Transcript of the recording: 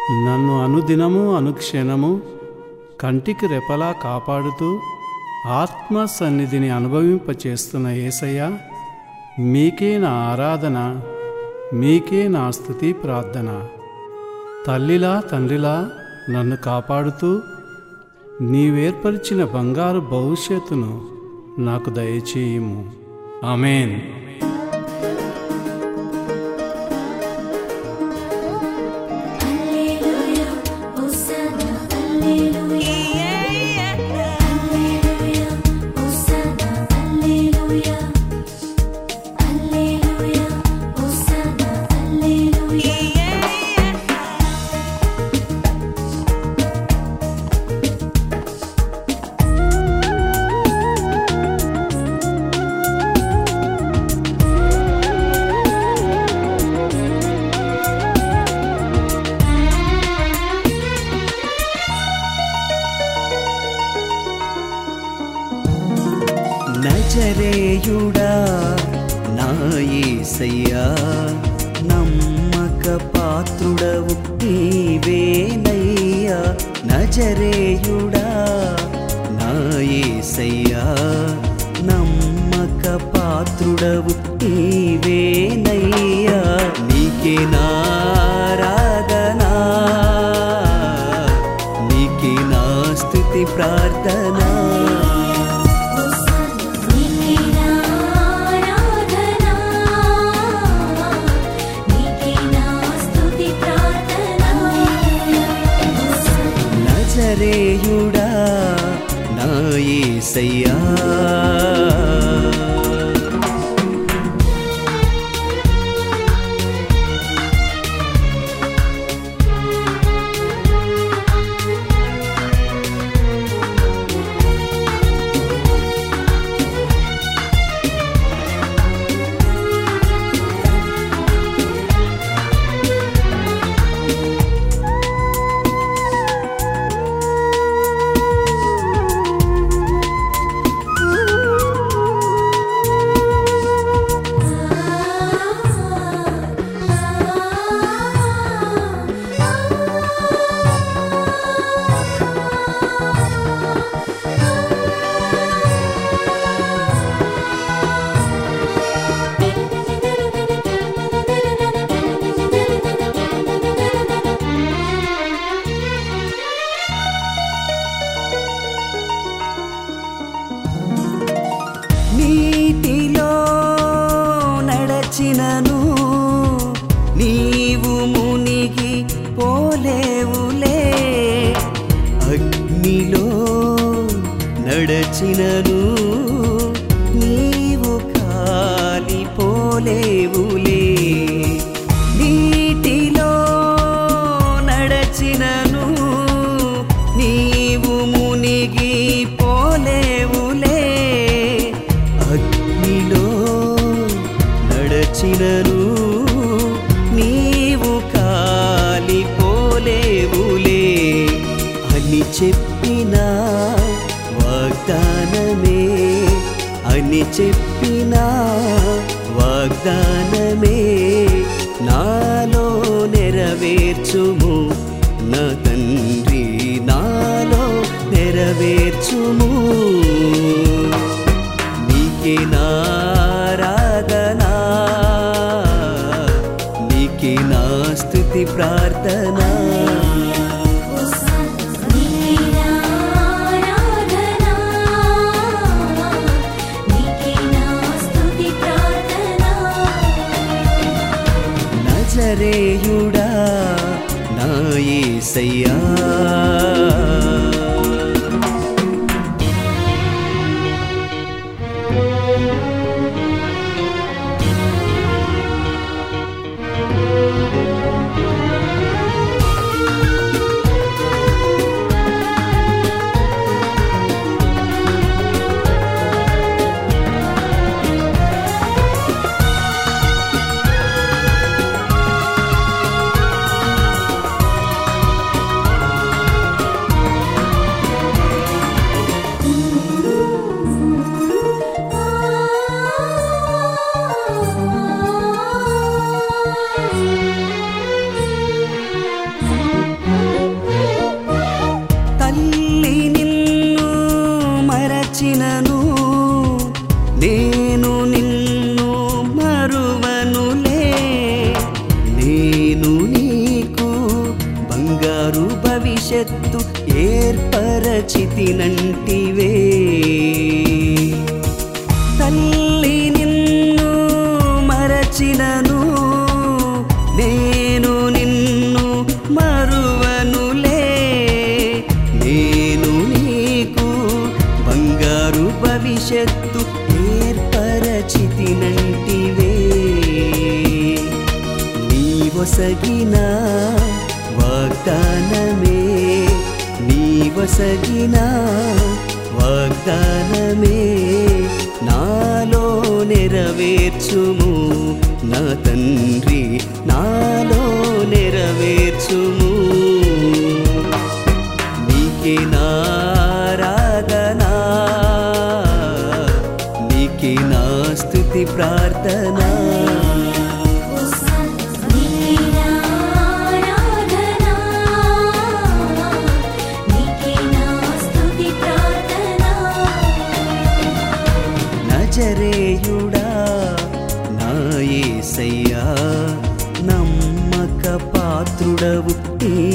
నన్ను అనుదినము అనుక్షణము కంటికి రెపలా కాపాడుతూ ఆత్మ సన్నిధిని అనుభవింపచేస్తున్న ఏసయ్య మీకే నా ఆరాధన మీకే నా స్థుతి ప్రార్థన తల్లిలా తండ్రిలా నన్ను కాపాడుతూ నీవేర్పరిచిన బంగారు భవిష్యత్తును నాకు దయచేయము amen Alleluia, Hosanna, Alleluia. Alleluia, Hosanna, Alleluia. Alleluia, Hosanna, Alleluia. నజరేయుడా నా యేసయ్యా నమ్మక పాత్రుడవు నీవేనయ్యా నజరేయుడా నా యేసయ్యా నమ్మక పాత్రుడవు నీవేనయ్యా నీకే నారాధనా నీకే నా స్తుతి ప్రార్థనా Hosanna, నీకే నా ఆరాధన. నీకే నా స్తుతి ప్రార్థన. Hosanna. నజరేయుడా నా యేసయ్యా నీటిలో నడచినను నీవు మునిగి పోలేవులే అగ్నిలో నడచినను నీవు కాలిపోలేవులే నీటిలో నడచినను నీవు మునిగి పోలేవులే అగ్నిలో నడచినను నీవు కాలిపోలేవులే అని చెప్పిన వాగ్దానమే అని చెప్పిన వాగ్దానమే నాలో నెరవేర్చుము నా తండ్రి నాలో నెరవేర్చుము నీకే నారాధనా నీకే నా స్తుతి ప్రార్థనా Hosanna, నీకే నా ఆరాధన. నీకే నా స్తుతి ప్రార్థన. నజరేయుడా నా యేసయ్యా ఆ భవిష్యత్తు ఏర్పరచితినంటివే తల్లి నిన్ను మరచినను నేను నిన్ను మరువనులే నేను నీకు బంగారు భవిష్యత్తు ఏర్పరచితినంటివే నీవొసగిన వాగ్దానమే నీవొసగిన వాగ్దానమే నాలో నెరవేర్చుము నా తండ్రి నాలో నెరవేర్చుము నీకే నారాధనా నీకే నా స్తుతి ప్రార్థన నీకే ఆరాధనా నీకే నా స్తుతి ప్రార్థనా నజరేయుడా నా యేసయ్యా నమ్మక పాత్రుడవు నీ